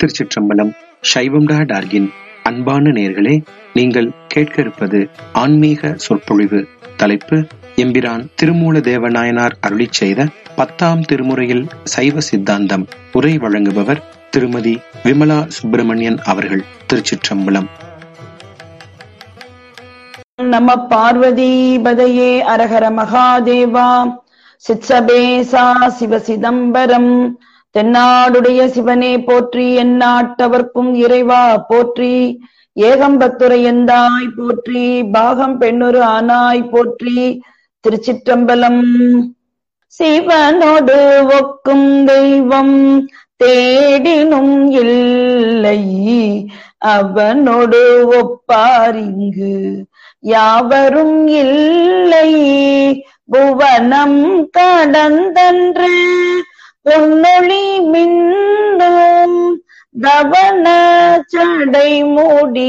திருச்சிற்றம்பலம் சைவம் டா டார்கின் அன்பான நேர்களே நீங்கள் கேட்க இருப்பது ஆன்மீக சொற்பொழிவு தலைப்பு எம்பிரான் திருமூல தேவநாயனார் அருளிச் செய்த பத்தாம் திருமுறையில் சைவ சித்தாந்தம் உரை வழங்குபவர் திருமதி விமலா சுப்பிரமணியன் அவர்கள் திருச்சிற்றம்பலம் நம பார்வதிபதையே அரஹர மகாதேவா சித்சபேசா சிவ சிதம்பரம் தென்னாடுடைய சிவனே போற்றி எந்நாட்டவர்க்கும் இறைவா போற்றி ஏகம்பத்துரை எந்தாய் போற்றி பாகம் பெண்ணொரு ஆனாய் போற்றி திருச்சிற்றம்பலம் சிவனோடு ஒக்கும் தெய்வம் தேடினும் இல்லை அவனோடு ஒப்பாரிங்கு யாவரும் இல்லை புவனம் கடந்தன்று பொன்னொளி மின்னும் தவன சடை மூடி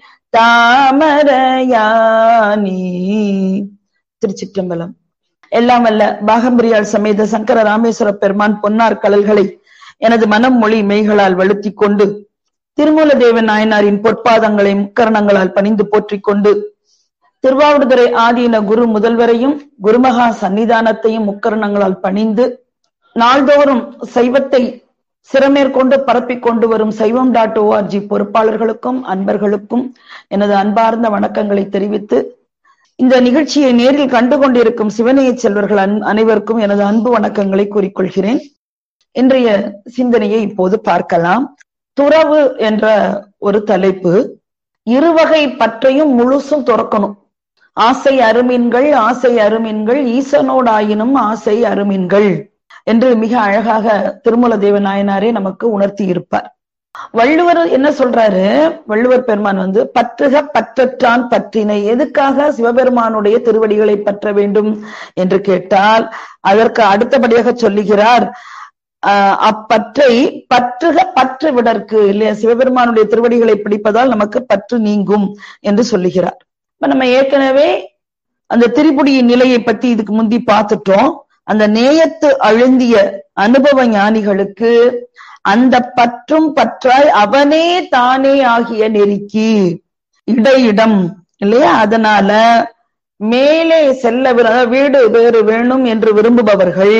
தாமரையானி திருச்சிற்றம்பலம் எல்லாம் அல்ல பாகம்பிரியாள் சமேத சங்கர ராமேஸ்வர பெருமான் பொன்னார் கடல்களை எனது மனம் மொழி மெய்களால் வழுத்திக் கொண்டு திருமூல தேவன் நாயனாரின் பொற்பாதங்களை முக்கரணங்களால் பணிந்து போற்றிக் கொண்டு திருவாவடுதுறை ஆதீன குரு முதல்வரையும் குருமகா சன்னிதானத்தையும் முக்கரணங்களால் பணிந்து நாள்தோறும் சைவத்தை சிறமேற்கொண்டு பரப்பிக் கொண்டு வரும் சைவம் டாட் ஓஆர்ஜி பொறுப்பாளர்களுக்கும் அன்பர்களுக்கும் எனது அன்பார்ந்த வணக்கங்களை தெரிவித்து இந்த நிகழ்ச்சியை நேரில் கண்டு கொண்டிருக்கும் சிவனைய செல்வர்கள் அனைவருக்கும் எனது அன்பு வணக்கங்களை கூறிக்கொள்கிறேன் இன்றைய சிந்தனையை இப்போது பார்க்கலாம் துறவு என்ற ஒரு தலைப்பு இருவகை பற்றையும் முழுசும் துறக்கணும் ஆசை அருமின்கள் ஆசை அருமின்கள் ஈசனோடாயினும் ஆசை அருமின்கள் என்று மிக அழகாக திருமூல தேவ நாயனாரே நமக்கு உணர்த்தி இருப்பார் வள்ளுவர் என்ன சொல்றாரு வள்ளுவர் பெருமான் வந்து பற்றுக பற்றற்றான் பற்றினை எதுக்காக சிவபெருமானுடைய திருவடிகளை பற்ற வேண்டும் என்று கேட்டால் அதற்கு அடுத்தபடியாக சொல்லுகிறார் அப்பற்றை பற்றுக பற்று விடற்கு இல்லையா சிவபெருமானுடைய திருவடிகளை பிடிப்பதால் நமக்கு பற்று நீங்கும் என்று சொல்லுகிறார் இப்ப நம்ம ஏற்கனவே அந்த திரிபுடியின் நிலையை பத்தி இதுக்கு முந்தி பார்த்துட்டோம் அந்த நேயத்து அழுந்திய அனுபவ ஞானிகளுக்கு அந்த பற்றும் பற்றாய் அவனே தானே ஆகிய நெருக்கி இடையிடம் இல்லையா அதனால மேலே செல்ல வீடு வேறு வேணும் என்று விரும்புபவர்கள்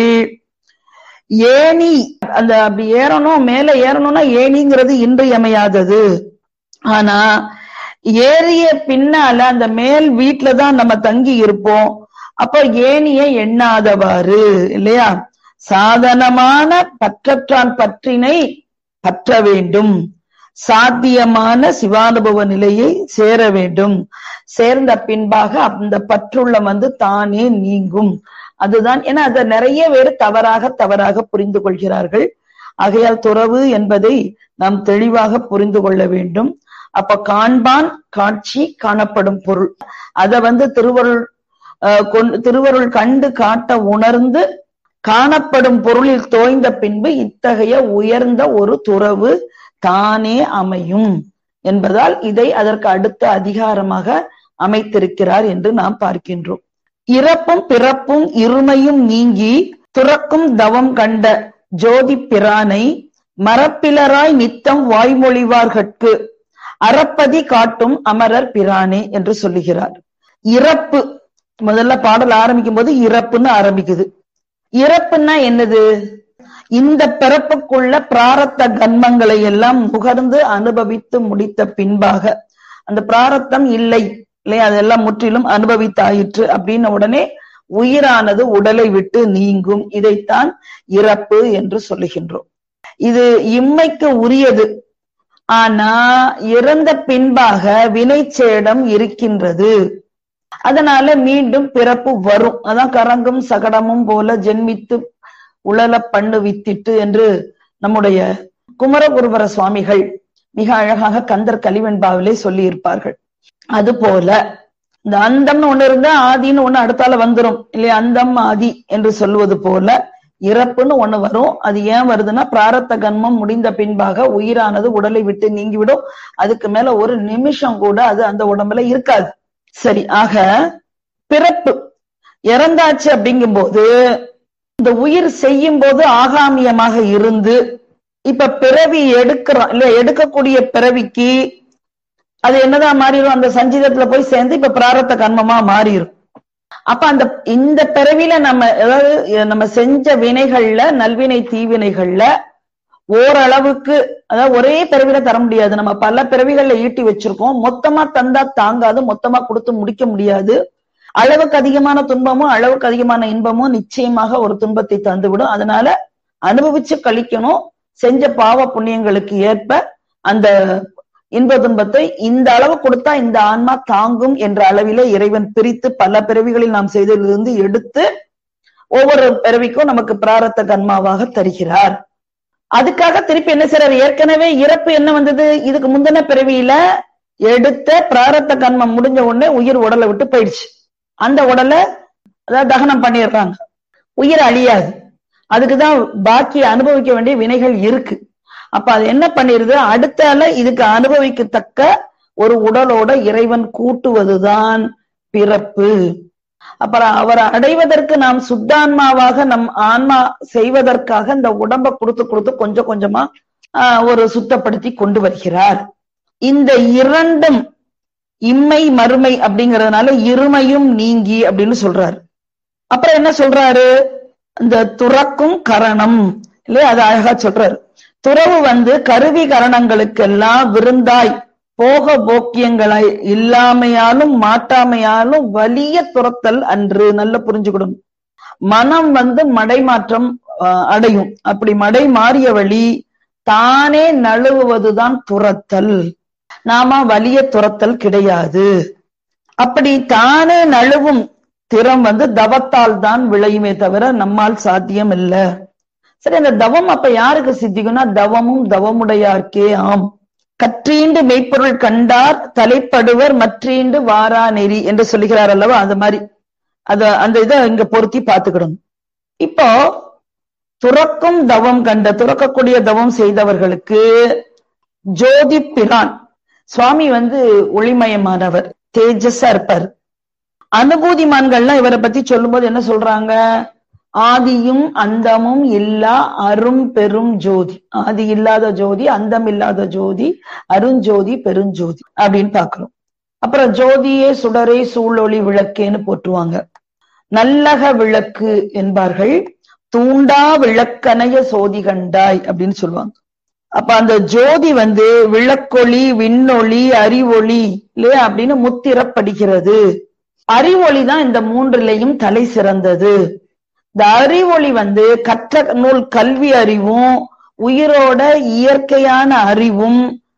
ஏணி அந்த அப்படி ஏறணும் மேல ஏறணும்னா ஏணிங்கிறது இன்றியமையாதது ஆனா ஏறிய பின்னால அந்த மேல் வீட்டுலதான் நம்ம தங்கி இருப்போம் அப்ப ஏனிய எண்ணாதவாறு இல்லையா சாதனமான பற்றற்றான் பற்றினை பற்ற வேண்டும் சாத்தியமான சிவானுபவ நிலையை சேர வேண்டும் சேர்ந்த பின்பாக அந்த பற்றுள்ள வந்து தானே நீங்கும் அதுதான் ஏன்னா அதை நிறைய பேர் தவறாக தவறாக புரிந்து கொள்கிறார்கள் ஆகையால் துறவு என்பதை நாம் தெளிவாக புரிந்து கொள்ள வேண்டும் அப்ப காண்பான் காட்சி காணப்படும் பொருள் அத வந்து திருவருள் திருவருள் கண்டு காட்ட உணர்ந்து காணப்படும் பொருளில் தோய்ந்த பின்பு இத்தகைய உயர்ந்த ஒரு துறவு தானே அமையும் என்பதால் இதை அதற்கு அடுத்த அதிகாரமாக அமைத்திருக்கிறார் என்று நாம் பார்க்கின்றோம் இறப்பும் பிறப்பும் இருமையும் நீங்கி துறக்கும் தவம் கண்ட ஜோதி பிரானை மரப்பிலராய் நித்தம் வாய்மொழிவார்கட்கு அறப்பதி காட்டும் அமரர் பிரானே என்று சொல்லுகிறார் இறப்பு முதல்ல பாடல் ஆரம்பிக்கும் போது இறப்புன்னு ஆரம்பிக்குது இறப்புன்னா என்னது இந்த பிறப்புக்குள்ள பிராரத்த கன்மங்களை எல்லாம் நுகர்ந்து அனுபவித்து முடித்த பின்பாக அந்த பிராரத்தம் இல்லை இல்லையா அதெல்லாம் முற்றிலும் அனுபவித்தாயிற்று அப்படின்ன உடனே உயிரானது உடலை விட்டு நீங்கும் இதைத்தான் இறப்பு என்று சொல்லுகின்றோம் இது இம்மைக்கு உரியது ஆனா இறந்த பின்பாக வினைச்சேடம் இருக்கின்றது அதனால மீண்டும் பிறப்பு வரும் அதான் கரங்கும் சகடமும் போல ஜென்மித்து உழல பண்ணு வித்திட்டு என்று நம்முடைய குமரகுருவர சுவாமிகள் மிக அழகாக கந்தர் கலிவெண்பாவிலே சொல்லி இருப்பார்கள் அது போல இந்த அந்தம்னு ஒண்ணு இருந்தா ஆதின்னு ஒண்ணு அடுத்தால வந்துரும் இல்லையா அந்தம் ஆதி என்று சொல்லுவது போல இறப்புன்னு ஒண்ணு வரும் அது ஏன் வருதுன்னா பிராரத்த கன்மம் முடிந்த பின்பாக உயிரானது உடலை விட்டு நீங்கிவிடும் அதுக்கு மேல ஒரு நிமிஷம் கூட அது அந்த உடம்புல இருக்காது சரி ஆக பிறப்பு இறந்தாச்சு அப்படிங்கும்போது இந்த உயிர் செய்யும் போது ஆகாமியமாக இருந்து இப்ப பிறவி எடுக்கிறோம் இல்ல எடுக்கக்கூடிய பிறவிக்கு அது என்னதான் மாறிடும் அந்த சஞ்சீதத்துல போய் சேர்ந்து இப்ப பிராரத்த கர்மமா மாறிடும் அப்ப அந்த இந்த பிறவில நம்ம அதாவது நம்ம செஞ்ச வினைகள்ல நல்வினை தீவினைகள்ல ஓரளவுக்கு அதாவது ஒரே பிறவில தர முடியாது நம்ம பல பிறவிகள்ல ஈட்டி வச்சிருக்கோம் மொத்தமா தந்தா தாங்காது மொத்தமா கொடுத்து முடிக்க முடியாது அளவுக்கு அதிகமான துன்பமும் அளவுக்கு அதிகமான இன்பமும் நிச்சயமாக ஒரு துன்பத்தை தந்துவிடும் அதனால அனுபவிச்சு கழிக்கணும் செஞ்ச பாவ புண்ணியங்களுக்கு ஏற்ப அந்த இன்ப துன்பத்தை இந்த அளவு கொடுத்தா இந்த ஆன்மா தாங்கும் என்ற அளவிலே இறைவன் பிரித்து பல பிறவிகளில் நாம் செய்ததிலிருந்து எடுத்து ஒவ்வொரு பிறவிக்கும் நமக்கு பிராரத்த கர்மாவாக தருகிறார் அதுக்காக திருப்பி என்ன செய்றாரு ஏற்கனவே இறப்பு என்ன வந்தது இதுக்கு முந்தின பிறவியில எடுத்த பிராரத்த கர்மம் முடிஞ்ச உடனே உயிர் உடலை விட்டு போயிடுச்சு அந்த உடலை அதாவது தகனம் பண்ணிடுறாங்க உயிர் அழியாது அதுக்குதான் பாக்கி அனுபவிக்க வேண்டிய வினைகள் இருக்கு அப்ப அது என்ன பண்ணிருது அடுத்தால இதுக்கு அனுபவிக்கத்தக்க ஒரு உடலோட இறைவன் கூட்டுவதுதான் பிறப்பு அப்புறம் அவரை அடைவதற்கு நாம் சுத்தான்மாவாக நம் ஆன்மா செய்வதற்காக இந்த உடம்ப கொடுத்து கொடுத்து கொஞ்சம் கொஞ்சமா ஆஹ், ஒரு சுத்தப்படுத்தி கொண்டு வருகிறார் இந்த இரண்டும் இம்மை மறுமை அப்படிங்கறதுனால இருமையும் நீங்கி அப்படின்னு சொல்றாரு அப்புறம் என்ன சொல்றாரு இந்த துறக்கும் கரணம் இல்லையா அது அழகா சொல்றாரு துறவு வந்து கருவி கரணங்களுக்கெல்லாம் விருந்தாய் போக போக்கியங்களாய் இல்லாமையாலும் மாட்டாமையாலும் வலிய துரத்தல் அன்று நல்ல புரிஞ்சுக்கணும் மனம் வந்து மடைமாற்றம் ஆஹ், அடையும் அப்படி மடை மாறிய வழி தானே நழுவுவதுதான் துரத்தல் நாம வலிய துரத்தல் கிடையாது அப்படி தானே நழுவும் திறம் வந்து தவத்தால் தான் விளையுமே தவிர நம்மால் சாத்தியம் இல்ல சரி அந்த தவம் அப்ப யாருக்கு சித்திக்கும்னா தவமும் தவமுடையார்க்கே ஆம் கற்றீண்டு மெய்ப்பொருள் கண்டார் தலைப்படுவர் மற்றீண்டு வாரா நெறி என்று சொல்லுகிறார் அல்லவா அந்த மாதிரி அத அந்த இதை இங்க பொருத்தி பார்த்துக்கிடணும் இப்போ துறக்கும் தவம் கண்ட துறக்கக்கூடிய தவம் செய்தவர்களுக்கு ஜோதி பிரான் சுவாமி வந்து ஒளிமயமானவர் தேஜஸா இருப்பார் அனுபூதிமான்கள்லாம் இவரை பத்தி சொல்லும்போது என்ன சொல்றாங்க ஆதியும் அந்தமும் இல்லா அரும் பெரும் ஜோதி ஆதி இல்லாத ஜோதி அந்தம் இல்லாத ஜோதி அருஞ்சோதி பெருஞ்சோதி அப்படின்னு பாக்குறோம் அப்புறம் ஜோதியே சுடரே சூழொளி விளக்கேன்னு போட்டுருவாங்க நல்லக விளக்கு என்பார்கள் தூண்டா விளக்கனைய சோதி கண்டாய் அப்படின்னு சொல்லுவாங்க அப்ப அந்த ஜோதி வந்து விளக்கொளி விண்ணொளி அறிவொளி இல்லையா அப்படின்னு முத்திரப்படுகிறது அறிவொளி தான் இந்த மூன்றிலையும் தலை சிறந்தது இந்த அறிவொளி வந்து கற்ற நூல் கல்வி அறிவும் உயிரோட இயற்கையான அறிவும்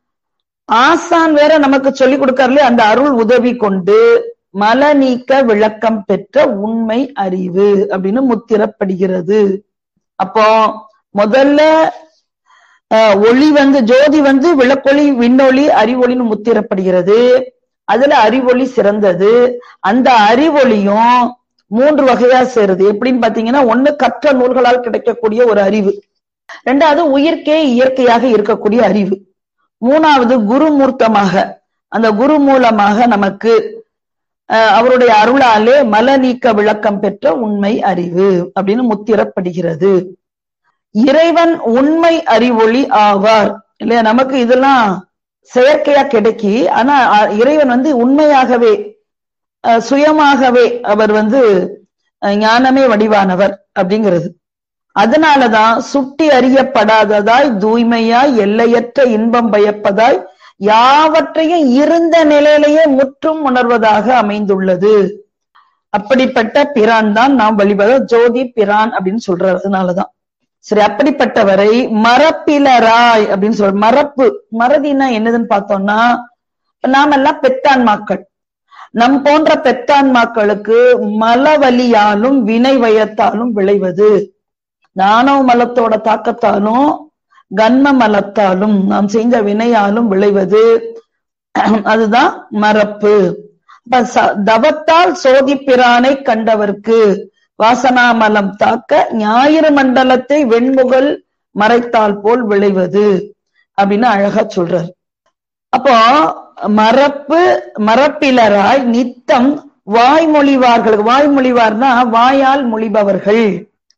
ஆசான் வேற நமக்கு சொல்லி கொடுக்கறதுல அந்த அருள் உதவி கொண்டு மல நீக்க விளக்கம் பெற்ற உண்மை அறிவு அப்படின்னு முத்திரப்படுகிறது அப்போ முதல்ல அஹ், ஒளி வந்து ஜோதி வந்து விளக்கொளி விண்ணொளி அறிவொளின்னு முத்திரப்படுகிறது அதுல அறிவொளி சிறந்தது அந்த அறிவொளியும் மூன்று வகையா சேருது எப்படின்னு பாத்தீங்கன்னா ஒண்ணு கற்ற நூல்களால் கிடைக்கக்கூடிய ஒரு அறிவு ரெண்டாவது உயிர்க்கே இயற்கையாக இருக்கக்கூடிய அறிவு மூணாவது குருமூர்த்தமாக அந்த குரு மூலமாக நமக்கு அஹ், அவருடைய அருளாலே மல நீக்க விளக்கம் பெற்ற உண்மை அறிவு அப்படின்னு முத்திரப்படுகிறது இறைவன் உண்மை அறிவொளி ஆவார் இல்லையா நமக்கு இதெல்லாம் செயற்கையா கிடைக்கி ஆனா அ- இறைவன் வந்து உண்மையாகவே அஹ், சுயமாகவே அவர் வந்து அஹ், ஞானமே வடிவானவர் அப்படிங்கிறது அதனாலதான் சுட்டி அறியப்படாததாய் தூய்மையாய் எல்லையற்ற இன்பம் பயப்பதாய் யாவற்றையும் இருந்த நிலையிலேயே முற்றும் உணர்வதாக அமைந்துள்ளது அப்படிப்பட்ட பிரான் தான் நாம் வழிபட ஜோதி பிரான் அப்படின்னு சொல்றாரு அதனாலதான் சரி அப்படிப்பட்டவரை மரப்பிலராய் அப்படின்னு சொல்ற மரப்பு மறதினா என்னதுன்னு பார்த்தோம்னா இப்ப நாமெல்லாம் பெத்தான்மாக்கள் நம் போன்ற பெத்தான்மாக்களுக்கு மலவலியாலும் வினை வயத்தாலும் விளைவது நாணவ மலத்தோட தாக்கத்தாலும் கன்ம மலத்தாலும் நாம் செஞ்ச வினையாலும் விளைவது அதுதான் மரப்பு அப்ப ச- தவத்தால் சோதிப்பிரானை கண்டவர்க்கு வாசனாமலம் தாக்க ஞாயிறு மண்டலத்தை வெண்முகல் மறைத்தால் போல் விளைவது அப்படின்னு அழகா சொல்றார் அப்போ மரப்பு மரப்பிலராய் நித்தம் வாய்மொழிவார்கள் வாய்மொழிவார்னா வாயால் மொழிபவர்கள்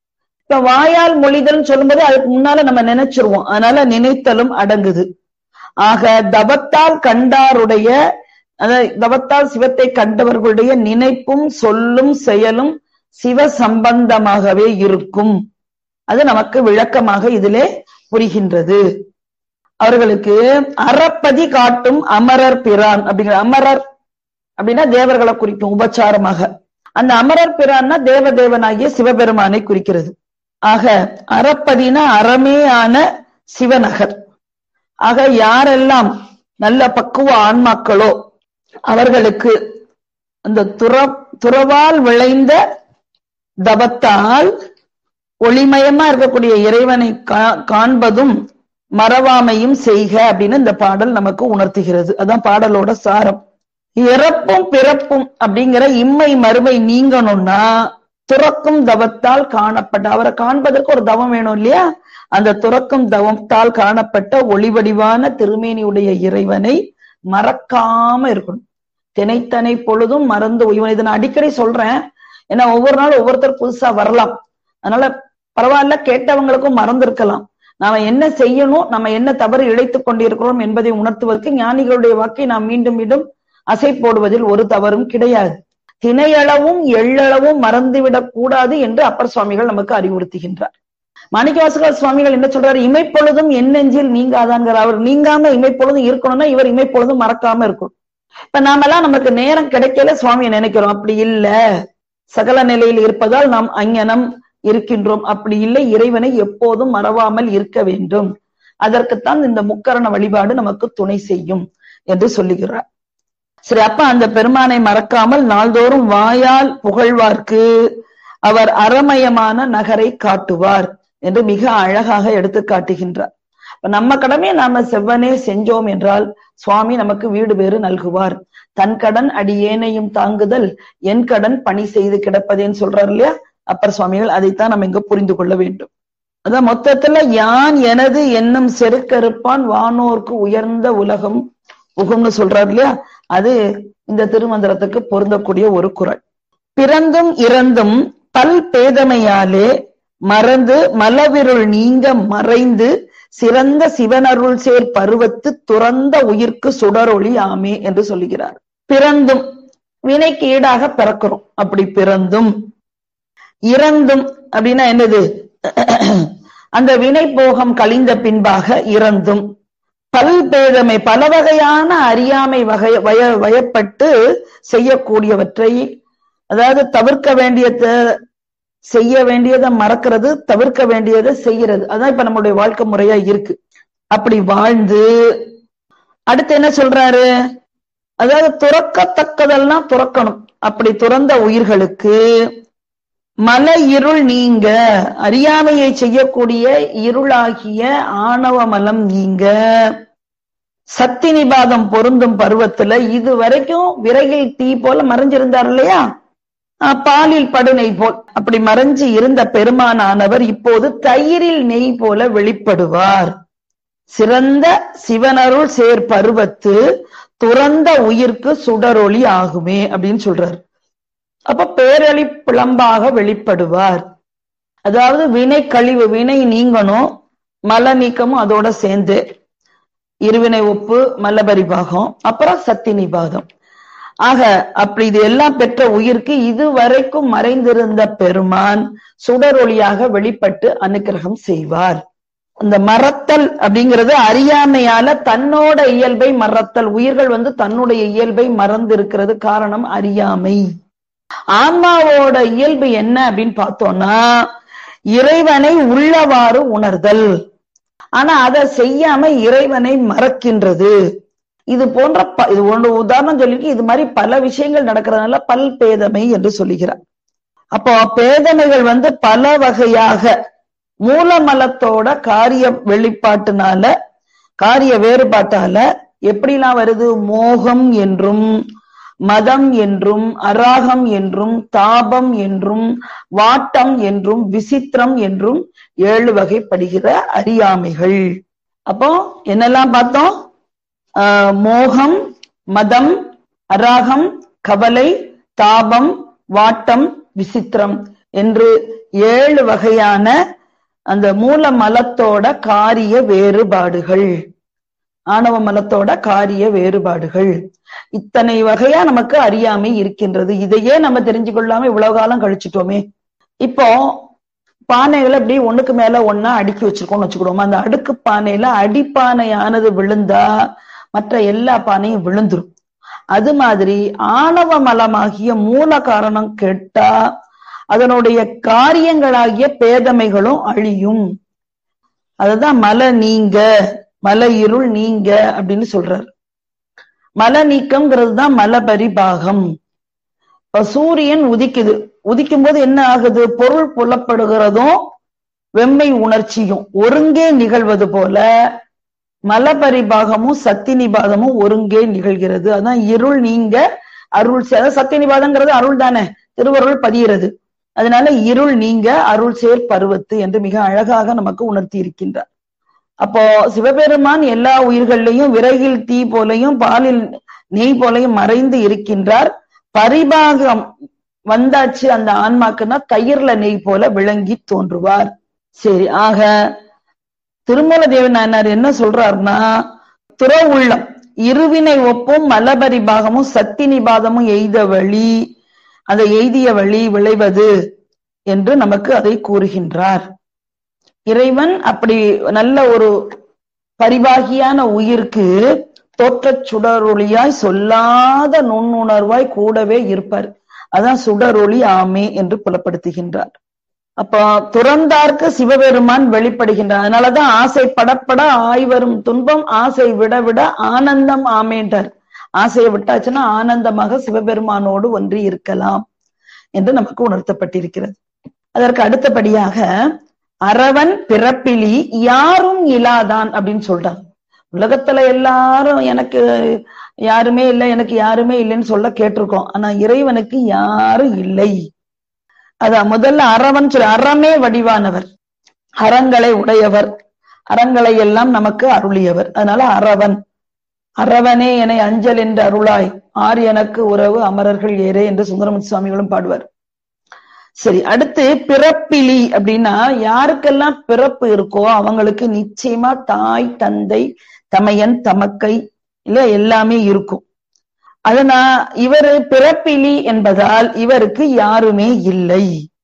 இப்ப வாயால் மொழிதல் சொல்லும்போது அதுக்கு முன்னால நம்ம நினைச்சிருவோம் அதனால நினைத்தலும் அடங்குது ஆக தவத்தால் கண்டாருடைய அதாவது தவத்தால் சிவத்தை கண்டவர்களுடைய நினைப்பும் சொல்லும் செயலும் சிவ சம்பந்தமாகவே இருக்கும் அது நமக்கு விளக்கமாக இதிலே புரிகின்றது அவர்களுக்கு அறப்பதி காட்டும் அமரர் பிரான் அப்படிங்கிற அமரர் அப்படின்னா தேவர்களை குறிக்கும் உபச்சாரமாக அந்த அமரர் பிரான்னா தேவதேவனாகிய சிவபெருமானை குறிக்கிறது ஆக அறப்பதினா அறமேயான சிவநகர் ஆக யாரெல்லாம் நல்ல பக்குவ ஆன்மாக்களோ அவர்களுக்கு அந்த துற துறவால் விளைந்த தவத்தால் ஒளிமயமா இருக்கக்கூடிய இறைவனை காண்பதும் மறவாமையும் செய்க அப்படின்னு இந்த பாடல் நமக்கு உணர்த்துகிறது அதான் பாடலோட சாரம் இறப்பும் பிறப்பும் அப்படிங்கிற இம்மை மறுமை நீங்கணும்னா துறக்கும் தவத்தால் காணப்பட்ட அவரை காண்பதற்கு ஒரு தவம் வேணும் இல்லையா அந்த துறக்கும் தவத்தால் காணப்பட்ட ஒளிவடிவான திருமேனியுடைய இறைவனை மறக்காம இருக்கணும் தினைத்தனை பொழுதும் மறந்து இவன் இதை நான் அடிக்கடி சொல்றேன் ஏன்னா ஒவ்வொரு நாளும் ஒவ்வொருத்தர் புதுசா வரலாம் அதனால பரவாயில்ல கேட்டவங்களுக்கும் மறந்திருக்கலாம் நாம என்ன செய்யணும் நம்ம என்ன தவறு இழைத்துக் கொண்டிருக்கிறோம் என்பதை உணர்த்துவதற்கு ஞானிகளுடைய வாக்கை நாம் மீண்டும் மீண்டும் அசை போடுவதில் ஒரு தவறும் கிடையாது திணையளவும் எள்ளளவும் மறந்துவிடக் கூடாது என்று அப்பர் சுவாமிகள் நமக்கு அறிவுறுத்துகின்றார் மாணிக்கவாசகர் சுவாமிகள் என்ன சொல்றாரு இமைப்பொழுதும் என் நெஞ்சில் நீங்காதாங்கிற அவர் நீங்காம இமைப்பொழுதும் இருக்கணும்னா இவர் இமைப்பொழுதும் மறக்காம இருக்கும் இப்ப நாமெல்லாம் நமக்கு நேரம் கிடைக்கல சுவாமியை நினைக்கிறோம் அப்படி இல்ல சகல நிலையில் இருப்பதால் நாம் அஞ்ஞனம் இருக்கின்றோம் அப்படி இல்லை இறைவனை எப்போதும் மறவாமல் இருக்க வேண்டும் அதற்குத்தான் இந்த முக்கரண வழிபாடு நமக்கு துணை செய்யும் என்று சொல்லுகிறார் சரி அப்ப அந்த பெருமானை மறக்காமல் நாள்தோறும் வாயால் புகழ்வார்க்கு அவர் அறமயமான நகரை காட்டுவார் என்று மிக அழகாக எடுத்து காட்டுகின்றார் நம்ம கடமையை நாம செவ்வனே செஞ்சோம் என்றால் சுவாமி நமக்கு வீடு பேறு நல்குவார் தன் கடன் அடியேனையும் தாங்குதல் என் கடன் பணி செய்து கிடப்பதேன்னு சொல்றாரு இல்லையா அப்பர் சுவாமிகள் அதைத்தான் நம்ம இங்க புரிந்து கொள்ள வேண்டும் அதான் மொத்தத்துல யான் எனது என்னும் செருக்கறுப்பான் வானோர்க்கு உயர்ந்த உலகம் புகும்னு சொல்றாரு இல்லையா அது இந்த திருமந்திரத்துக்கு பொருந்தக்கூடிய ஒரு குரல் பிறந்தும் இறந்தும் பல் பேதமையாலே மறந்து மலவிருள் நீங்க மறைந்து சிறந்த சிவனருள் சேர் பருவத்து துறந்த உயிர்க்கு சுடரொளி ஆமே என்று சொல்லுகிறார் பிறந்தும் வினைக்கு ஈடாக பிறக்கிறோம் அப்படி பிறந்தும் இறந்தும் அப்படின்னா என்னது அந்த வினை போகம் கழிந்த பின்பாக இறந்தும் பல்பேதமை பல வகையான அறியாமை வகை வய வயப்பட்டு செய்யக்கூடியவற்றை அதாவது தவிர்க்க வேண்டியத செய்ய வேண்டியதை மறக்கிறது தவிர்க்க வேண்டியதை செய்யறது அதான் இப்ப நம்மளுடைய வாழ்க்கை முறையா இருக்கு அப்படி வாழ்ந்து அடுத்து என்ன சொல்றாரு அதாவது துறக்கத்தக்கதெல்லாம் துறக்கணும் அப்படி துறந்த உயிர்களுக்கு மல இருள் நீங்க அறியாமையை செய்யக்கூடிய இருளாகிய ஆணவ மலம் நீங்க சக்தி நிபாதம் பொருந்தும் பருவத்துல இது வரைக்கும் விறகில் தீ போல மறைஞ்சிருந்தார் இல்லையா பாலில் படுநெய் போல் அப்படி மறைஞ்சு இருந்த பெருமானானவர் இப்போது தயிரில் நெய் போல வெளிப்படுவார் சிறந்த சிவனருள் சேர் பருவத்து துறந்த உயிர்க்கு சுடரொளி ஆகுமே அப்படின்னு சொல்றாரு அப்ப பேரளி பிளம்பாக வெளிப்படுவார் அதாவது வினை கழிவு வினை நீங்கணும் மல நீக்கமும் அதோட சேர்ந்து இருவினை ஒப்பு மல்லபரிபாகம் அப்புறம் சத்தி நிபாதம் ஆக அப்படி இது எல்லாம் பெற்ற உயிர்க்கு இதுவரைக்கும் மறைந்திருந்த பெருமான் சுடரொளியாக வெளிப்பட்டு அனுக்கிரகம் செய்வார் இந்த மறத்தல் அப்படிங்கிறது அறியாமையால தன்னோட இயல்பை மறத்தல் உயிர்கள் வந்து தன்னுடைய இயல்பை மறந்து இருக்கிறது காரணம் அறியாமை ஆன்மாவோட இயல்பு என்ன அப்படின்னு பார்த்தோம்னா இறைவனை உள்ளவாறு உணர்தல் ஆனா அதை செய்யாம இறைவனை மறக்கின்றது இது போன்ற இது ஒன்று உதாரணம் சொல்லிட்டு இது மாதிரி பல விஷயங்கள் நடக்கிறதுனால பல் பேதமை என்று சொல்லுகிறார் அப்போ பேதமைகள் வந்து பல வகையாக மூலமலத்தோட காரிய வெளிப்பாட்டுனால காரிய வேறுபாட்டால எப்படிலாம் வருது மோகம் என்றும் மதம் என்றும் அராகம் என்றும் தாபம் என்றும் வாட்டம் என்றும் விசித்திரம் என்றும் ஏழு வகைப்படுகிற அறியாமைகள் அப்போ என்னெல்லாம் பார்த்தோம் ஆஹ் மோகம் மதம் அராகம் கவலை தாபம் வாட்டம் விசித்திரம் என்று ஏழு வகையான அந்த மூல மலத்தோட காரிய வேறுபாடுகள் ஆணவ மலத்தோட காரிய வேறுபாடுகள் இத்தனை வகையா நமக்கு அறியாமை இருக்கின்றது இதையே நம்ம தெரிஞ்சு கொள்ளாம இவ்வளவு காலம் கழிச்சிட்டோமே இப்போ பானைகளை அப்படியே ஒண்ணுக்கு மேல ஒன்னா அடுக்கி வச்சிருக்கோம்னு வச்சுக்கிடுவோம் அந்த அடுக்கு பானையில அடிப்பானையானது விழுந்தா மற்ற எல்லா பானையும் விழுந்துரும் அது மாதிரி ஆணவ மலமாகிய மூல காரணம் கெட்டா அதனுடைய காரியங்களாகிய பேதமைகளும் அழியும் அதுதான் மலை நீங்க மலை இருள் நீங்க அப்படின்னு சொல்றாரு மல நீக்கம்ங்கிறது தான் மலபரிபாகம் இப்ப சூரியன் உதிக்குது உதிக்கும் போது என்ன ஆகுது பொருள் புலப்படுகிறதும் வெம்மை உணர்ச்சியும் ஒருங்கே நிகழ்வது போல மலபரிபாகமும் சத்தினிபாதமும் ஒருங்கே நிகழ்கிறது அதான் இருள் நீங்க அருள் சேர் சத்தியநிபாதங்கிறது அருள் தானே திருவருள் பதிகிறது அதனால இருள் நீங்க அருள் சேர் பருவத்து என்று மிக அழகாக நமக்கு உணர்த்தி இருக்கின்றார் அப்போ சிவபெருமான் எல்லா உயிர்களையும் விறகில் தீ போலையும் பாலில் நெய் போலையும் மறைந்து இருக்கின்றார் பரிபாகம் வந்தாச்சு அந்த ஆன்மாக்குன்னா தயிர்ல நெய் போல விளங்கி தோன்றுவார் சரி ஆக திருமூல தேவநாயனார் என்ன சொல்றாருன்னா துற உள்ளம் இருவினை ஒப்பும் மலபரிபாகமும் சத்தினிபாதமும் எய்த வழி அந்த எய்திய வழி விளைவது என்று நமக்கு அதை கூறுகின்றார் இறைவன் அப்படி நல்ல ஒரு பரிபாகியான உயிர்க்கு தோற்றச் சுடரொளியாய் சொல்லாத நுண்ணுணர்வாய் கூடவே இருப்பார் அதான் சுடரொளி ஆமே என்று புலப்படுத்துகின்றார் அப்போ துறந்தார்க்கு சிவபெருமான் வெளிப்படுகின்றார் அதனாலதான் ஆசை படப்பட ஆய்வரும் துன்பம் ஆசை விட விட ஆனந்தம் ஆமேன்றார் ஆசையை விட்டாச்சுன்னா ஆனந்தமாக சிவபெருமானோடு ஒன்றி இருக்கலாம் என்று நமக்கு உணர்த்தப்பட்டிருக்கிறது அதற்கு அடுத்தபடியாக அரவன் பிறப்பிலி யாரும் இலாதான் அப்படின்னு சொல்றாங்க உலகத்துல எல்லாரும் எனக்கு யாருமே இல்லை எனக்கு யாருமே இல்லைன்னு சொல்ல கேட்டிருக்கோம் ஆனா இறைவனுக்கு யாரும் இல்லை அதான் முதல்ல அரவன் சொல்ல அறமே வடிவானவர் அறங்களை உடையவர் அறங்களை எல்லாம் நமக்கு அருளியவர் அதனால அரவன் அரவனே என அஞ்சல் என்று அருளாய் ஆர் எனக்கு உறவு அமரர்கள் ஏறே என்று சுந்தரமன் சுவாமிகளும் பாடுவார் சரி அடுத்து பிறப்பிலி அப்படின்னா யாருக்கெல்லாம் பிறப்பு இருக்கோ அவங்களுக்கு நிச்சயமா தாய் தந்தை தமையன் தமக்கை இல்ல எல்லாமே இருக்கும் அதனா இவரு பிறப்பிலி என்பதால் இவருக்கு யாருமே இல்லை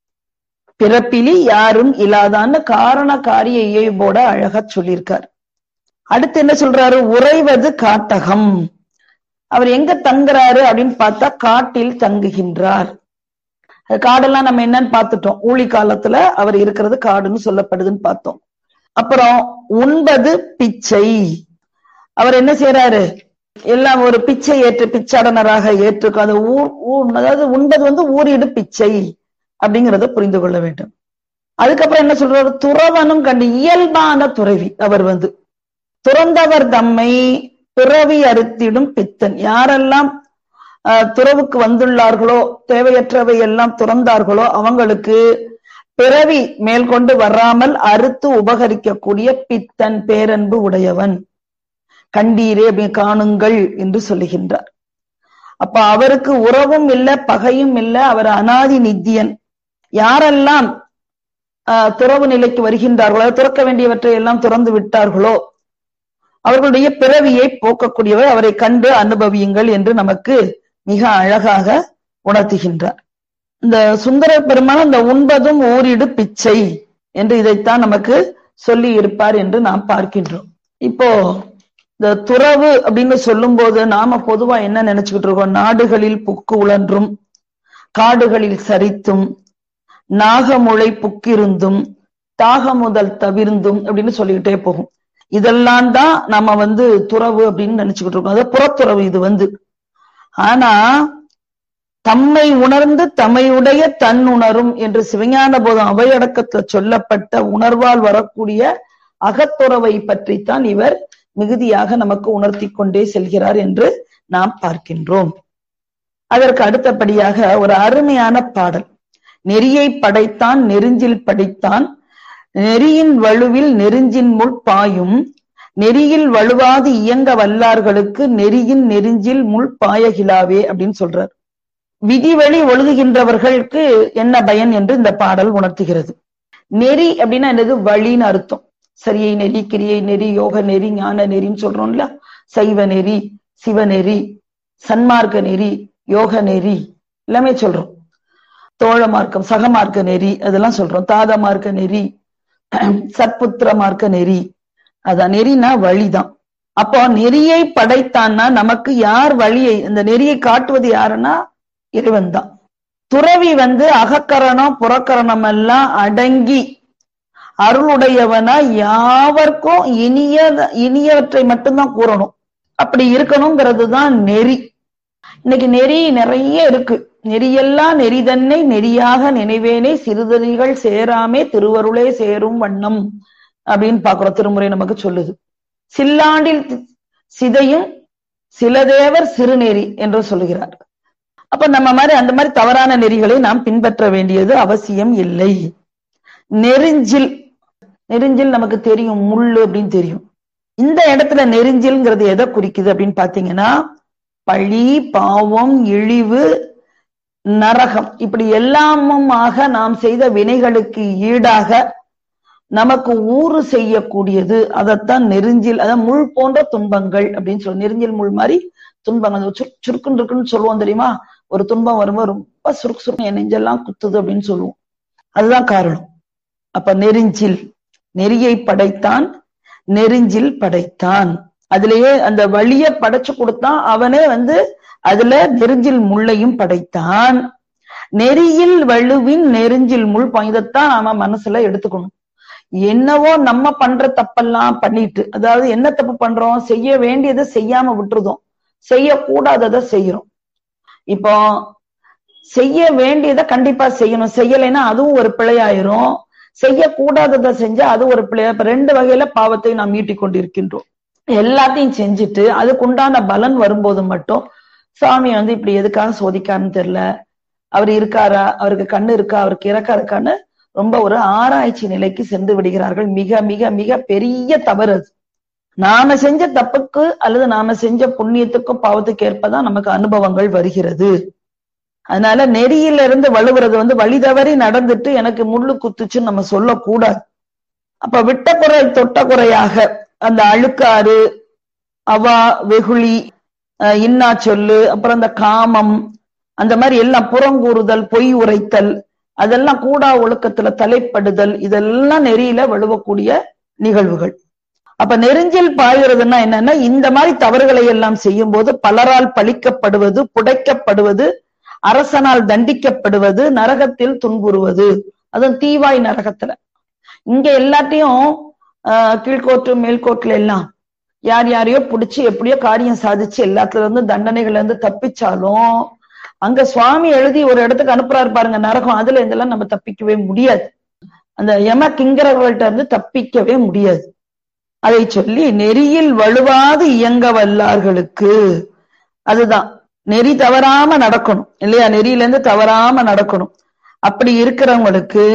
பிறப்பிலி யாரும் இல்லாதான்னு காரண காரிய இயல்போட அழகா சொல்லியிருக்கார் அடுத்து என்ன சொல்றாரு உறைவது காட்டகம் அவர் எங்க தங்குறாரு அப்படின்னு பார்த்தா காட்டில் தங்குகின்றார் அது காடெல்லாம் நம்ம என்னன்னு பார்த்துட்டோம் ஊழி காலத்துல அவர் இருக்கிறது காடுன்னு சொல்லப்படுதுன்னு பார்த்தோம் அப்புறம் உண்பது பிச்சை அவர் என்ன செய்யறாரு எல்லாம் ஒரு பிச்சை ஏற்று பிச்சாடனராக ஏற்றுக்கும் அது ஊர் ஊர் அதாவது உண்பது வந்து ஊரிடு பிச்சை அப்படிங்கிறத புரிந்து கொள்ள வேண்டும் அதுக்கப்புறம் என்ன சொல்றாரு துறவனும் கண்டு இயல்பான துறவி அவர் வந்து துறந்தவர் தம்மை பிறவி அறுத்திடும் பித்தன் யாரெல்லாம் துறவுக்கு வந்துள்ளார்களோ தேவையற்றவை எல்லாம் துறந்தார்களோ அவங்களுக்கு பிறவி மேல் கொண்டு வராமல் அறுத்து உபகரிக்கக்கூடிய பித்தன் பேரன்பு உடையவன் கண்டீரே அப்படி காணுங்கள் என்று சொல்லுகின்றார் அப்ப அவருக்கு உறவும் இல்லை பகையும் இல்லை அவர் அனாதி நித்தியன் யாரெல்லாம் துறவு நிலைக்கு வருகின்றார்களோ துறக்க வேண்டியவற்றை எல்லாம் துறந்து விட்டார்களோ அவர்களுடைய பிறவியை போக்கக்கூடியவர் அவரை கண்டு அனுபவியுங்கள் என்று நமக்கு மிக அழகாக உணர்த்துகின்றார் இந்த சுந்தர பெருமான் இந்த உண்பதும் ஊரிடு பிச்சை என்று இதைத்தான் நமக்கு சொல்லி இருப்பார் என்று நாம் பார்க்கின்றோம் இப்போ இந்த துறவு அப்படின்னு சொல்லும் போது நாம பொதுவா என்ன நினைச்சுக்கிட்டு இருக்கோம் நாடுகளில் புக்கு உழன்றும் காடுகளில் சரித்தும் நாகமுளை புக்கிருந்தும் தாக முதல் தவிர்ந்தும் அப்படின்னு சொல்லிக்கிட்டே போகும் இதெல்லாம் தான் நம்ம வந்து துறவு அப்படின்னு நினைச்சுக்கிட்டு இருக்கோம் அதாவது புறத்துறவு இது வந்து ஆனா தம்மை உணர்ந்து தம்மையுடைய தன் உணரும் என்று சிவஞான போதம் அவையடக்கத்துல சொல்லப்பட்ட உணர்வால் வரக்கூடிய அகத்துறவை பற்றித்தான் இவர் மிகுதியாக நமக்கு உணர்த்தி கொண்டே செல்கிறார் என்று நாம் பார்க்கின்றோம் அதற்கு அடுத்தபடியாக ஒரு அருமையான பாடல் நெறியை படைத்தான் நெருஞ்சில் படைத்தான் நெறியின் வலுவில் நெருஞ்சின் முள் பாயும் நெறியில் வலுவாது இயங்க வல்லார்களுக்கு நெறியின் நெருஞ்சில் முள் பாயகிலாவே அப்படின்னு சொல்றார் விதிவழி ஒழுகுகின்றவர்களுக்கு என்ன பயன் என்று இந்த பாடல் உணர்த்துகிறது நெறி அப்படின்னா என்னது வழின்னு அர்த்தம் சரியை நெறி கிரியை நெறி யோக நெறி ஞான நெறின்னு சொல்றோம்ல சைவ நெறி சிவநெறி சன்மார்க்க நெறி யோக நெறி எல்லாமே சொல்றோம் தோழ மார்க்கம் சகமார்க்க நெறி அதெல்லாம் சொல்றோம் தாத மார்க்க நெறி சற்புத்திர மார்க்க நெறி அதான் நெறினா வழிதான் அப்போ நெறியை படைத்தான்னா நமக்கு யார் வழியை இந்த நெறியை காட்டுவது யாருன்னா இறைவன் தான் துறவி வந்து அகக்கரணம் புறக்கரணம் எல்லாம் அடங்கி அருளுடையவனா யாவர்க்கும் இனிய இனியவற்றை மட்டும்தான் கூறணும் அப்படி இருக்கணுங்கிறது தான் நெறி இன்னைக்கு நெறி நிறைய இருக்கு நெறியெல்லாம் நெறிதன்னை நெறியாக நினைவேனே சிறுதறிகள் சேராமே திருவருளே சேரும் வண்ணம் அப்படின்னு பாக்குறோம் திருமுறை நமக்கு சொல்லுது சில்லாண்டில் சிதையும் சிலதேவர் சிறுநெறி என்று சொல்லுகிறார் அப்ப நம்ம மாதிரி அந்த மாதிரி தவறான நெறிகளை நாம் பின்பற்ற வேண்டியது அவசியம் இல்லை நெருஞ்சில் நெருஞ்சில் நமக்கு தெரியும் முள்ளு அப்படின்னு தெரியும் இந்த இடத்துல நெருஞ்சில்ங்கிறது எதை குறிக்குது அப்படின்னு பாத்தீங்கன்னா பழி பாவம் இழிவு நரகம் இப்படி எல்லாமுமாக நாம் செய்த வினைகளுக்கு ஈடாக நமக்கு ஊறு செய்யக்கூடியது அதைத்தான் நெருஞ்சில் அதான் முள் போன்ற துன்பங்கள் அப்படின்னு சொல்லு நெருஞ்சில் முள் மாதிரி துன்பங்கள் சுருக்குன்னு இருக்குன்னு சொல்லுவோம் தெரியுமா ஒரு துன்பம் வரும்போது ரொம்ப சுருக்கு சுருக்கு என் நெஞ்செல்லாம் குத்துது அப்படின்னு சொல்லுவோம் அதுதான் காரணம் அப்ப நெருஞ்சில் நெறியை படைத்தான் நெருஞ்சில் படைத்தான் அதுலயே அந்த வழிய படைச்சு கொடுத்தான் அவனே வந்து அதுல நெருஞ்சில் முள்ளையும் படைத்தான் நெறியில் வலுவின் நெருஞ்சில் முள் இதைத்தான் நாம மனசுல எடுத்துக்கணும் என்னவோ நம்ம பண்ற தப்பெல்லாம் பண்ணிட்டு அதாவது என்ன தப்பு பண்றோம் செய்ய வேண்டியதை செய்யாம விட்டுருதோம் செய்யக்கூடாததை செய்யறோம் இப்போ செய்ய வேண்டியதை கண்டிப்பா செய்யணும் செய்யலைன்னா அதுவும் ஒரு பிழையாயிரும் செய்யக்கூடாததை செஞ்சா அது ஒரு பிழையா இப்ப ரெண்டு வகையில பாவத்தை நாம் ஈட்டிக் கொண்டிருக்கின்றோம் எல்லாத்தையும் செஞ்சுட்டு அதுக்குண்டான பலன் வரும்போது மட்டும் சுவாமி வந்து இப்படி எதுக்காக சோதிக்காருன்னு தெரியல அவர் இருக்காரா அவருக்கு கண்ணு இருக்கா அவருக்கு இறக்கா இருக்கான்னு ரொம்ப ஒரு ஆராய்ச்சி நிலைக்கு சென்று விடுகிறார்கள் மிக மிக மிக பெரிய தவறு அது நாம செஞ்ச தப்புக்கு அல்லது நாம செஞ்ச புண்ணியத்துக்கும் பாவத்துக்கு ஏற்பதான் நமக்கு அனுபவங்கள் வருகிறது அதனால நெறியில இருந்து வலுவுறது வந்து வழி தவறி நடந்துட்டு எனக்கு முள்ளு குத்துச்சுன்னு நம்ம சொல்லக்கூடாது அப்ப விட்ட குறை தொட்ட குறையாக அந்த அழுக்காறு அவா வெகுளி இன்னா சொல்லு அப்புறம் அந்த காமம் அந்த மாதிரி எல்லாம் புறங்கூறுதல் பொய் உரைத்தல் அதெல்லாம் கூடா ஒழுக்கத்துல தலைப்படுதல் இதெல்லாம் நெறியில வலுவக்கூடிய நிகழ்வுகள் அப்ப நெருஞ்சில் பாய்கிறதுன்னா என்னன்னா இந்த மாதிரி தவறுகளை எல்லாம் செய்யும் போது பலரால் பழிக்கப்படுவது புடைக்கப்படுவது அரசனால் தண்டிக்கப்படுவது நரகத்தில் துன்புறுவது அதுவும் தீவாய் நரகத்துல இங்க எல்லாத்தையும் ஆஹ் கீழ்கோட்டு மேல்கோட்டுல எல்லாம் யார் யாரையோ பிடிச்சி எப்படியோ காரியம் சாதிச்சு எல்லாத்துல இருந்து தண்டனைகள்ல இருந்து தப்பிச்சாலும் அங்க சுவாமி எழுதி ஒரு இடத்துக்கு அனுப்புறாரு பாருங்க நரகம் அதுல இருந்தெல்லாம் நம்ம தப்பிக்கவே முடியாது அந்த யம கிங்கரர்கள்ட்ட இருந்து தப்பிக்கவே முடியாது அதை சொல்லி நெறியில் வலுவாது இயங்க வல்லார்களுக்கு அதுதான் நெறி தவறாம நடக்கணும் இல்லையா நெறியில இருந்து தவறாம நடக்கணும் அப்படி இருக்கிறவங்களுக்கு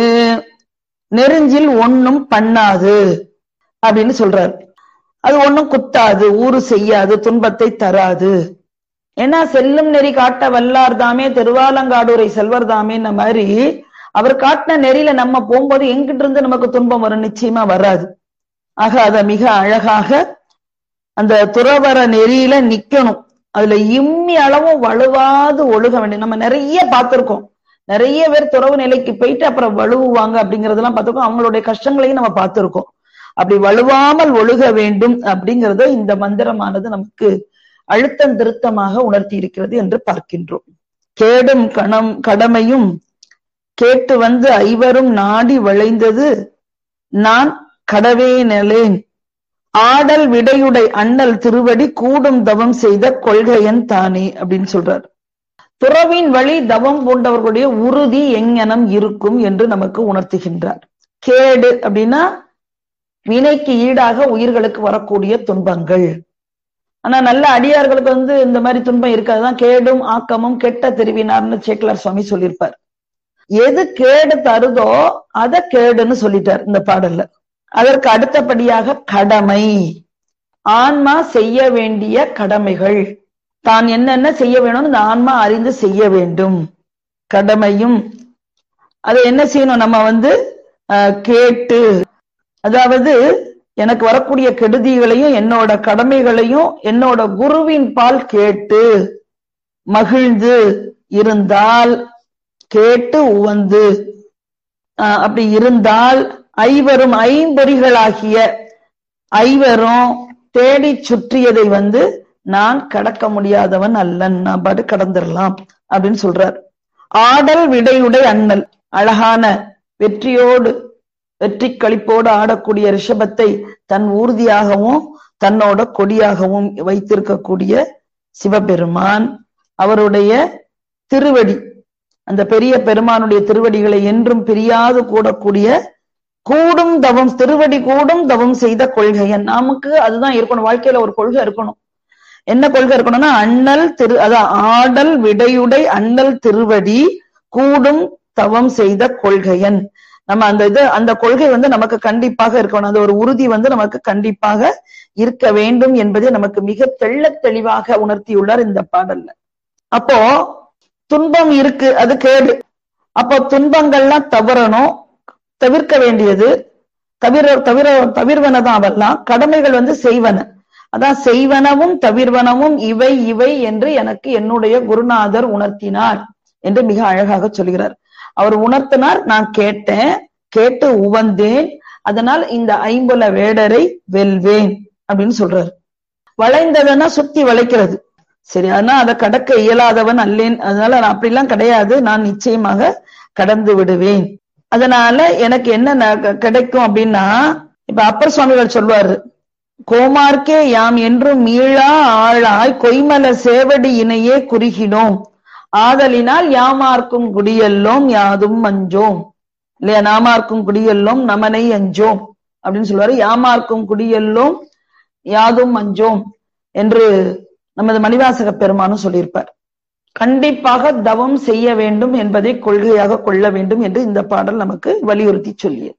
நெருஞ்சில் ஒன்னும் பண்ணாது அப்படின்னு சொல்றாரு அது ஒன்னும் குத்தாது ஊறு செய்யாது துன்பத்தை தராது ஏன்னா செல்லும் நெறி காட்ட வல்லார் தாமே திருவாலங்காடுரை செல்வர் தாமேன்ன மாதிரி அவர் காட்டின நெறியில நம்ம போகும்போது எங்கிட்ட இருந்து நமக்கு துன்பம் வரும் நிச்சயமா வராது ஆக அத மிக அழகாக அந்த துறவர நெறியில நிக்கணும் அதுல இம்மி அளவும் வலுவாது ஒழுக வேண்டிய நம்ம நிறைய பார்த்திருக்கோம் நிறைய பேர் துறவு நிலைக்கு போயிட்டு அப்புறம் வலுவுவாங்க அப்படிங்கறதெல்லாம் பார்த்திருக்கோம் அவங்களுடைய கஷ்டங்களையும் நம்ம பார்த்திருக்கோம் அப்படி வலுவாமல் ஒழுக வேண்டும் அப்படிங்கறத இந்த மந்திரமானது நமக்கு அழுத்தம் திருத்தமாக உணர்த்தி இருக்கிறது என்று பார்க்கின்றோம் கேடும் கணம் கடமையும் கேட்டு வந்து ஐவரும் நாடி விளைந்தது நான் கடவே நிலேன் ஆடல் விடையுடை அண்ணல் திருவடி கூடும் தவம் செய்த கொள்கையன் தானே அப்படின்னு சொல்றார் துறவின் வழி தவம் பூண்டவர்களுடைய உறுதி எங்கனம் இருக்கும் என்று நமக்கு உணர்த்துகின்றார் கேடு அப்படின்னா வினைக்கு ஈடாக உயிர்களுக்கு வரக்கூடிய துன்பங்கள் ஆனா நல்ல அடியார்களுக்கு வந்து இந்த மாதிரி துன்பம் இருக்காதுதான் கேடும் ஆக்கமும் கெட்ட தெரிவினார்னு சேக்கலார் சுவாமி சொல்லியிருப்பார் எது கேடு தருதோ அத கேடுன்னு சொல்லிட்டார் இந்த பாடல்ல அதற்கு அடுத்தபடியாக கடமை ஆன்மா செய்ய வேண்டிய கடமைகள் தான் என்னென்ன செய்ய வேணும்னு இந்த ஆன்மா அறிந்து செய்ய வேண்டும் கடமையும் அதை என்ன செய்யணும் நம்ம வந்து அஹ், கேட்டு அதாவது எனக்கு வரக்கூடிய கெடுதிகளையும் என்னோட கடமைகளையும் என்னோட குருவின் பால் கேட்டு மகிழ்ந்து இருந்தால் கேட்டு உவந்து ஆஹ் அப்படி இருந்தால் ஐவரும் ஐம்பொறிகளாகிய ஐவரும் தேடி சுற்றியதை வந்து நான் கடக்க முடியாதவன் அல்லன் நான் பாட்டு கடந்துடலாம் அப்படின்னு சொல்றார் ஆடல் விடையுடை அண்ணல் அழகான வெற்றியோடு வெற்றி களிப்போடு ஆடக்கூடிய ரிஷபத்தை தன் ஊர்தியாகவும் தன்னோட கொடியாகவும் வைத்திருக்கக்கூடிய சிவபெருமான் அவருடைய திருவடி அந்த பெரிய பெருமானுடைய திருவடிகளை என்றும் பிரியாது கூடக்கூடிய கூடும் தவம் திருவடி கூடும் தவம் செய்த கொள்கையன் நமக்கு அதுதான் இருக்கணும் வாழ்க்கையில ஒரு கொள்கை இருக்கணும் என்ன கொள்கை இருக்கணும்னா அண்ணல் திரு அதான் ஆடல் விடையுடை அண்ணல் திருவடி கூடும் தவம் செய்த கொள்கையன் நம்ம அந்த இது அந்த கொள்கை வந்து நமக்கு கண்டிப்பாக இருக்கணும் அந்த ஒரு உறுதி வந்து நமக்கு கண்டிப்பாக இருக்க வேண்டும் என்பதை நமக்கு மிக தெள்ளத் தெளிவாக உணர்த்தியுள்ளார் இந்த பாடல்ல அப்போ துன்பம் இருக்கு அது கேடு அப்போ துன்பங்கள்லாம் தவறணும் தவிர்க்க வேண்டியது தவிர தவிர தவிர்வன தான் அவெல்லாம் கடமைகள் வந்து செய்வன அதான் செய்வனவும் தவிர்வனவும் இவை இவை என்று எனக்கு என்னுடைய குருநாதர் உணர்த்தினார் என்று மிக அழகாக சொல்கிறார் அவர் உணர்த்தினார் நான் கேட்டேன் கேட்டு உவந்தேன் அதனால் இந்த ஐம்புல வேடரை வெல்வேன் அப்படின்னு சொல்றாரு வளைந்ததுன்னா சுத்தி வளைக்கிறது சரி ஆனா அதை கடக்க இயலாதவன் அல்லேன் அதனால நான் அப்படிலாம் கிடையாது நான் நிச்சயமாக கடந்து விடுவேன் அதனால எனக்கு என்ன ந- கிடைக்கும் அப்படின்னா இப்ப அப்பர் சுவாமிகள் சொல்லுவாரு கோமார்க்கே யாம் என்றும் மீளா ஆளாய் கொய்மல சேவடி இணையே குறுகினோம் ஆதலினால் யாமார்க்கும் குடியல்லோம் யாதும் அஞ்சோம் இல்லையா நாமார்க்கும் குடியல்லோம் நமனை அஞ்சோம் அப்படின்னு சொல்லுவாரு யாமார்க்கும் குடியல்லோம் யாதும் அஞ்சோம் என்று நமது மணிவாசக பெருமானும் சொல்லியிருப்பார் கண்டிப்பாக தவம் செய்ய வேண்டும் என்பதை கொள்கையாக கொள்ள வேண்டும் என்று இந்த பாடல் நமக்கு வலியுறுத்தி சொல்லியது